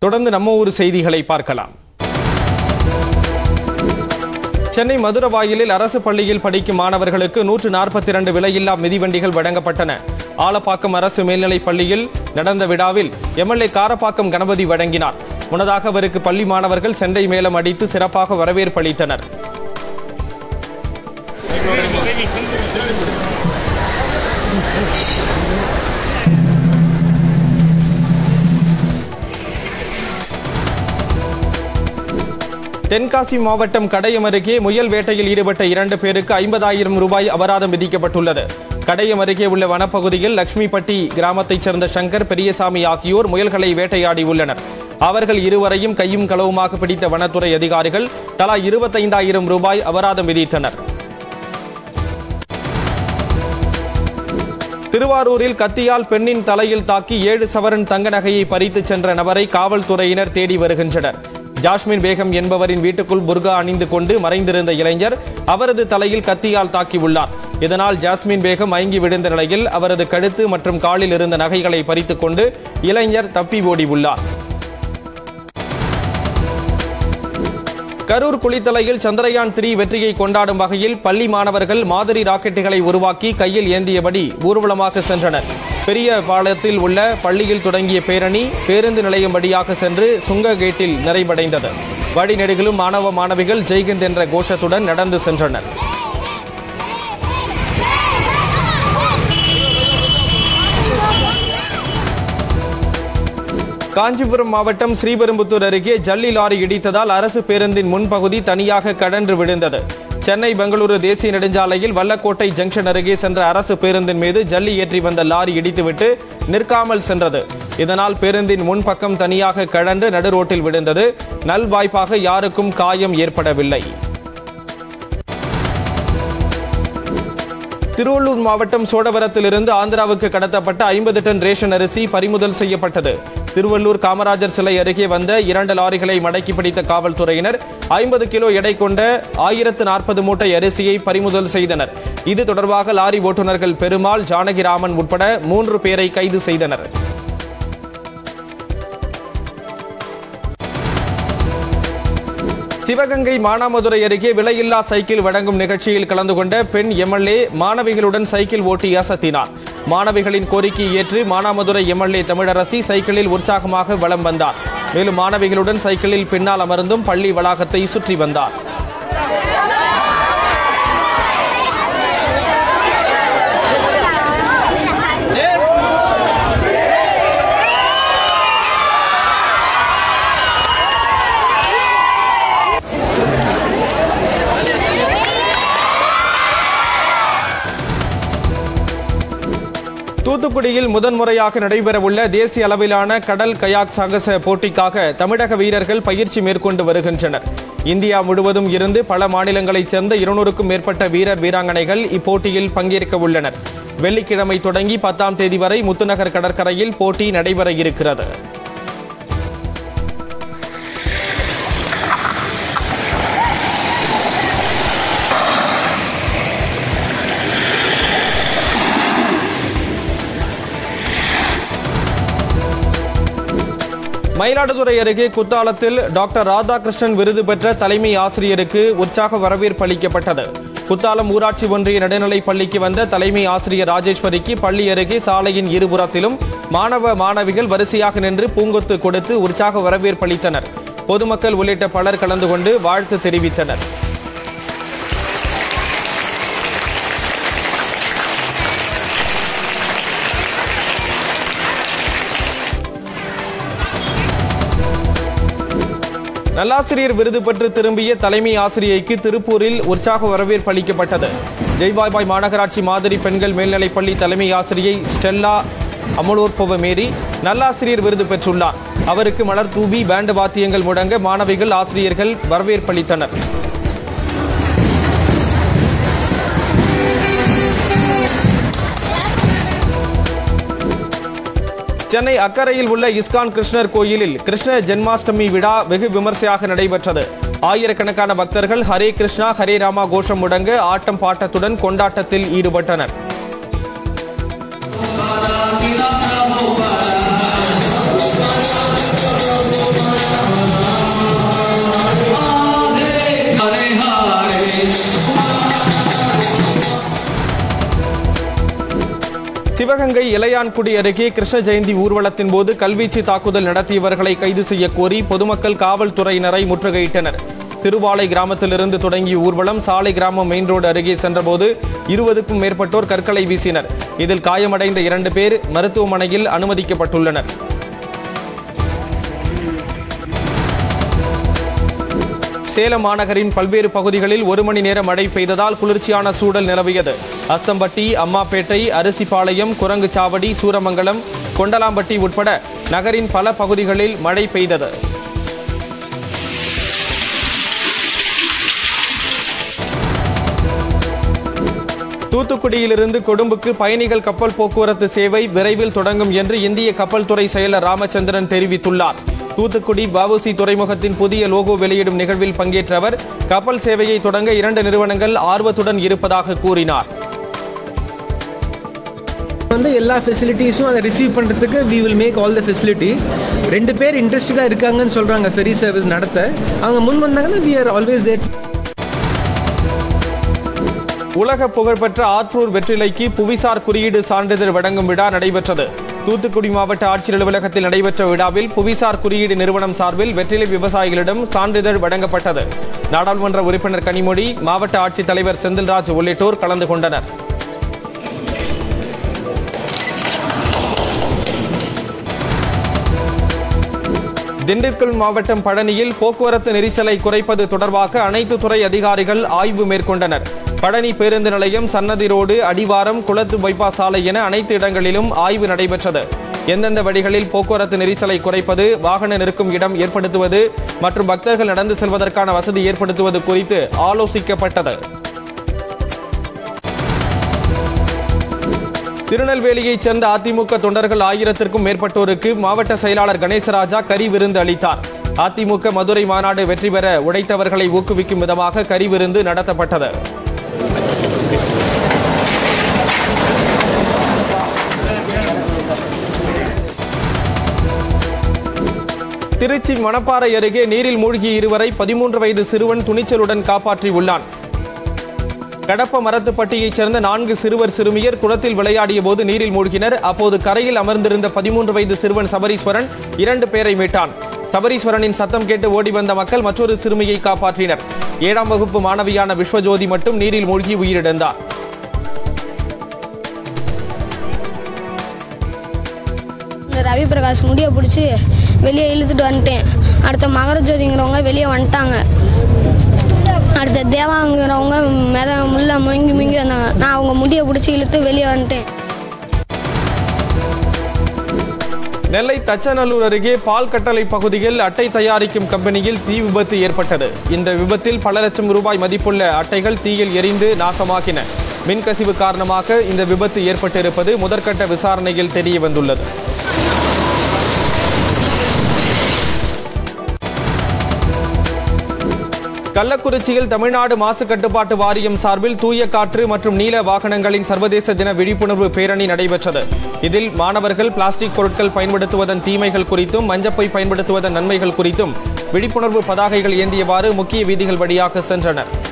தொடர்ந்து நம்ம ஊர் செய்திகளை பார்க்கலாம் சென்னை மதுரவாயிலில் அரசு பள்ளியில் படிக்கும் மாணவர்களுக்கு நூற்று நாற்பத்தி இரண்டு விலையில்லா மிதிவண்டிகள் வழங்கப்பட்டன ஆலப்பாக்கம் அரசு மேல்நிலைப் பள்ளியில் நடந்த விழாவில் எம்எல்ஏ காரப்பாக்கம் கணபதி வழங்கினார் முன்னதாக அவருக்கு பள்ளி மாணவர்கள் செண்டை மேளம் அடித்து சிறப்பாக வரவேற்பு அளித்தனர் தென்காசி மாவட்டம் கடையம் அருகே முயல் வேட்டையில் ஈடுபட்ட இரண்டு பேருக்கு ஐம்பதாயிரம் ரூபாய் அபராதம் விதிக்கப்பட்டுள்ளது கடையம் அருகே உள்ள வனப்பகுதியில் லட்சுமிப்பட்டி கிராமத்தைச் சேர்ந்த சங்கர் பெரியசாமி ஆகியோர் முயல்களை வேட்டையாடி உள்ளனர் அவர்கள் இருவரையும் கையும் களவுமாக பிடித்த வனத்துறை அதிகாரிகள் தலா இருபத்தைந்தாயிரம் ரூபாய் அபராதம் விதித்தனர் திருவாரூரில் கத்தியால் பெண்ணின் தலையில் தாக்கி ஏழு சவரன் தங்க நகையை பறித்துச் சென்ற நபரை காவல்துறையினர் தேடி வருகின்றனர் ஜாஸ்மின் பேகம் என்பவரின் வீட்டுக்குள் புர்கா அணிந்து கொண்டு மறைந்திருந்த இளைஞர் அவரது தலையில் கத்தியால் தாக்கியுள்ளார் இதனால் ஜாஸ்மின் பேகம் மயங்கி விழுந்த நிலையில் அவரது கழுத்து மற்றும் காலில் இருந்த நகைகளை பறித்துக் கொண்டு இளைஞர் தப்பி ஓடி உள்ளார் கரூர் குளித்தலையில் சந்திரயான் த்ரீ வெற்றியை கொண்டாடும் வகையில் பள்ளி மாணவர்கள் மாதிரி ராக்கெட்டுகளை உருவாக்கி கையில் ஏந்தியபடி ஊர்வலமாக சென்றனர் பெரிய பாலத்தில் உள்ள பள்ளியில் தொடங்கிய பேரணி பேருந்து நிலையம் வழியாக சென்று சுங்க கேட்டில் நிறைவடைந்தது வழிநெடுகிலும் மாணவ மாணவிகள் ஜெய்ஹிந்த் என்ற கோஷத்துடன் நடந்து சென்றனர் காஞ்சிபுரம் மாவட்டம் ஸ்ரீபெரும்புத்தூர் அருகே ஜல்லி லாரி இடித்ததால் அரசு பேருந்தின் முன்பகுதி தனியாக கடன்று விழுந்தது சென்னை பெங்களூரு தேசிய நெடுஞ்சாலையில் வல்லக்கோட்டை ஜங்ஷன் அருகே சென்ற அரசு பேருந்தின் மீது ஜல்லி ஏற்றி வந்த லாரி இடித்துவிட்டு நிற்காமல் சென்றது இதனால் பேருந்தின் முன்பக்கம் தனியாக கழன்று நடு ரோட்டில் விழுந்தது நல்வாய்ப்பாக யாருக்கும் காயம் ஏற்படவில்லை திருவள்ளூர் மாவட்டம் சோழவரத்திலிருந்து ஆந்திராவுக்கு கடத்தப்பட்ட ஐம்பது டன் ரேஷன் அரிசி பறிமுதல் செய்யப்பட்டது திருவள்ளூர் காமராஜர் சிலை அருகே வந்த இரண்டு லாரிகளை மடக்கி பிடித்த காவல்துறையினர் ஐம்பது கிலோ எடை கொண்ட ஆயிரத்து நாற்பது மூட்டை அரிசியை பறிமுதல் செய்தனர் இது தொடர்பாக லாரி ஓட்டுநர்கள் பெருமாள் ஜானகிராமன் உட்பட மூன்று பேரை கைது செய்தனர் சிவகங்கை மானாமதுரை அருகே விலையில்லா சைக்கிள் வழங்கும் நிகழ்ச்சியில் கலந்து கொண்ட பெண் எம்எல்ஏ மாணவிகளுடன் சைக்கிள் ஓட்டி அசத்தினார் மாணவிகளின் கோரிக்கையை ஏற்று மானாமதுரை எம்எல்ஏ தமிழரசி சைக்கிளில் உற்சாகமாக வலம் வந்தார் மேலும் மாணவிகளுடன் சைக்கிளில் பின்னால் அமர்ந்தும் பள்ளி வளாகத்தை சுற்றி வந்தார் தூத்துக்குடியில் முதன்முறையாக நடைபெறவுள்ள தேசிய அளவிலான கடல் கயாக் சாகச போட்டிக்காக தமிழக வீரர்கள் பயிற்சி மேற்கொண்டு வருகின்றனர் இந்தியா முழுவதும் இருந்து பல மாநிலங்களைச் சேர்ந்த இருநூறுக்கும் மேற்பட்ட வீரர் வீராங்கனைகள் இப்போட்டியில் பங்கேற்க உள்ளனர் வெள்ளிக்கிழமை தொடங்கி பத்தாம் தேதி வரை முத்துநகர் கடற்கரையில் போட்டி நடைபெற இருக்கிறது மயிலாடுதுறை அருகே குத்தாலத்தில் டாக்டர் ராதாகிருஷ்ணன் விருது பெற்ற தலைமை ஆசிரியருக்கு உற்சாக வரவேற்பு அளிக்கப்பட்டது குத்தாலம் ஊராட்சி ஒன்றிய நடுநிலைப் பள்ளிக்கு வந்த தலைமை ஆசிரியர் ராஜேஸ்வரிக்கு பள்ளி அருகே சாலையின் இருபுறத்திலும் மாணவ மாணவிகள் வரிசையாக நின்று பூங்கொத்து கொடுத்து உற்சாக வரவேற்பு அளித்தனர் பொதுமக்கள் உள்ளிட்ட பலர் கலந்து கொண்டு வாழ்த்து தெரிவித்தனர் நல்லாசிரியர் விருது பெற்று திரும்பிய தலைமை ஆசிரியைக்கு திருப்பூரில் உற்சாக வரவேற்பு அளிக்கப்பட்டது ஜெய்பாபாய் மாநகராட்சி மாதிரி பெண்கள் மேல்நிலைப்பள்ளி தலைமை ஆசிரியை ஸ்டெல்லா அமலோற்பவ மேரி நல்லாசிரியர் விருது பெற்றுள்ளார் அவருக்கு மலர் தூவி பேண்டு வாத்தியங்கள் முழங்க மாணவிகள் ஆசிரியர்கள் வரவேற்பளித்தனர் சென்னை அக்கரையில் உள்ள இஸ்கான் கிருஷ்ணர் கோயிலில் கிருஷ்ண ஜென்மாஷ்டமி விழா வெகு விமர்சையாக நடைபெற்றது ஆயிரக்கணக்கான பக்தர்கள் ஹரே கிருஷ்ணா ஹரே ராமா கோஷம் முடங்க ஆட்டம் பாட்டத்துடன் கொண்டாட்டத்தில் ஈடுபட்டனர் Thank சிவகங்கை இளையான்குடி அருகே கிருஷ்ண ஜெயந்தி ஊர்வலத்தின் போது கல்வீச்சு தாக்குதல் நடத்தியவர்களை கைது செய்ய கோரி பொதுமக்கள் காவல்துறையினரை முற்றுகையிட்டனர் திருவாலை கிராமத்திலிருந்து தொடங்கிய ஊர்வலம் சாலை கிராமம் மெயின் ரோடு அருகே சென்றபோது இருபதுக்கும் மேற்பட்டோர் கற்களை வீசினர் இதில் காயமடைந்த இரண்டு பேர் மருத்துவமனையில் அனுமதிக்கப்பட்டுள்ளனர் சேலம் மாநகரின் பல்வேறு பகுதிகளில் ஒரு மணி நேரம் மழை பெய்ததால் குளிர்ச்சியான சூழல் நிலவியது அஸ்தம்பட்டி அம்மாப்பேட்டை அரிசிபாளையம் குரங்குச்சாவடி சூரமங்கலம் கொண்டலாம்பட்டி உட்பட நகரின் பல பகுதிகளில் மழை பெய்தது தூத்துக்குடியிலிருந்து கொழும்புக்கு பயணிகள் கப்பல் போக்குவரத்து சேவை விரைவில் தொடங்கும் என்று இந்திய கப்பல் துறை செயலர் ராமச்சந்திரன் தெரிவித்துள்ளார் தூத்துக்குடி வஉசி துறைமுகத்தின் புதிய லோகோ வெளியிடும் நிகழ்வில் பங்கேற்ற அவர் கப்பல் சேவையை தொடங்க இரண்டு நிறுவனங்கள் ஆர்வத்துடன் இருப்பதாக கூறினார் வந்து எல்லா ஃபெசிலிட்டிஸும் அதை ரிசீவ் பண்ணுறதுக்கு we will make all the facilities ரெண்டு பேர் இன்ட்ரெஸ்டடாக இருக்காங்கன்னு சொல்கிறாங்க ஃபெரி சர்வீஸ் நடத்த அவங்க முன் வந்தாங்கன்னா வி ஆர் ஆல்வேஸ் தேட் உலக புகழ்பெற்ற ஆற்றூர் வெற்றிலைக்கு புவிசார் குறியீடு சான்றிதழ் வழங்கும் விழா நடைபெற்றது தூத்துக்குடி மாவட்ட ஆட்சியர் அலுவலகத்தில் நடைபெற்ற விழாவில் புவிசார் குறியீடு நிறுவனம் சார்பில் வெற்றிலை விவசாயிகளிடம் சான்றிதழ் வழங்கப்பட்டது நாடாளுமன்ற உறுப்பினர் கனிமொழி மாவட்ட ஆட்சித்தலைவர் செந்தில்ராஜ் உள்ளிட்டோர் கலந்து கொண்டனர் திண்டுக்கல் மாவட்டம் பழனியில் போக்குவரத்து நெரிசலை குறைப்பது தொடர்பாக அனைத்து துறை அதிகாரிகள் ஆய்வு மேற்கொண்டனர் பழனி பேருந்து நிலையம் சன்னதி ரோடு அடிவாரம் குளத்து பைபாஸ் சாலை என அனைத்து இடங்களிலும் ஆய்வு நடைபெற்றது எந்தெந்த வழிகளில் போக்குவரத்து நெரிசலை குறைப்பது வாகன நிற்கும் இடம் ஏற்படுத்துவது மற்றும் பக்தர்கள் நடந்து செல்வதற்கான வசதி ஏற்படுத்துவது குறித்து ஆலோசிக்கப்பட்டது திருநெல்வேலியைச் சேர்ந்த அதிமுக தொண்டர்கள் ஆயிரத்திற்கும் மேற்பட்டோருக்கு மாவட்ட செயலாளர் கணேசராஜா கறி விருந்து அளித்தார் அதிமுக மதுரை மாநாடு வெற்றி பெற உடைத்தவர்களை ஊக்குவிக்கும் விதமாக கறி விருந்து நடத்தப்பட்டது திருச்சி மணப்பாறை அருகே நீரில் மூழ்கிய இருவரை பதிமூன்று வயது சிறுவன் துணிச்சலுடன் காப்பாற்றியுள்ளான் கடப்ப மரத்துப்பட்டியைச் சேர்ந்த நான்கு சிறுவர் சிறுமியர் குளத்தில் விளையாடிய போது நீரில் மூழ்கினர் அப்போது கரையில் அமர்ந்திருந்த பதிமூன்று வயது சிறுவன் சபரீஸ்வரன் இரண்டு பேரை மீட்டான் சபரீஸ்வரனின் சத்தம் கேட்டு ஓடி வந்த மக்கள் மற்றொரு சிறுமியை காப்பாற்றினர் ஏழாம் வகுப்பு மாணவியான விஸ்வஜோதி மட்டும் நீரில் மூழ்கி உயிரிழந்தார் இந்த ரவி பிரகாஷ் முடியை பிடிச்சி வெளியே இழுத்துட்டு வந்துட்டேன் அடுத்த மகர ஜோதிங்கிறவங்க வெளியே வந்துட்டாங்க அடுத்த தேவாங்கிறவங்க மெத முள்ள முங்கி முங்கி வந்தாங்க நான் அவங்க முடியை பிடிச்சி இழுத்து வெளியே வந்துட்டேன் நெல்லை தச்சநல்லூர் அருகே பால் கட்டளை பகுதியில் அட்டை தயாரிக்கும் கம்பெனியில் தீ விபத்து ஏற்பட்டது இந்த விபத்தில் பல லட்சம் ரூபாய் மதிப்புள்ள அட்டைகள் தீயில் எரிந்து நாசமாகின மின்கசிவு காரணமாக இந்த விபத்து ஏற்பட்டிருப்பது முதற்கட்ட விசாரணையில் தெரிய வந்துள்ளது கள்ளக்குறிச்சியில் தமிழ்நாடு மாசு கட்டுப்பாட்டு வாரியம் சார்பில் தூய காற்று மற்றும் நீல வாகனங்களின் சர்வதேச தின விழிப்புணர்வு பேரணி நடைபெற்றது இதில் மாணவர்கள் பிளாஸ்டிக் பொருட்கள் பயன்படுத்துவதன் தீமைகள் குறித்தும் மஞ்சப்பை பயன்படுத்துவதன் நன்மைகள் குறித்தும் விழிப்புணர்வு பதாகைகள் ஏந்தியவாறு முக்கிய வீதிகள் வழியாக சென்றனர்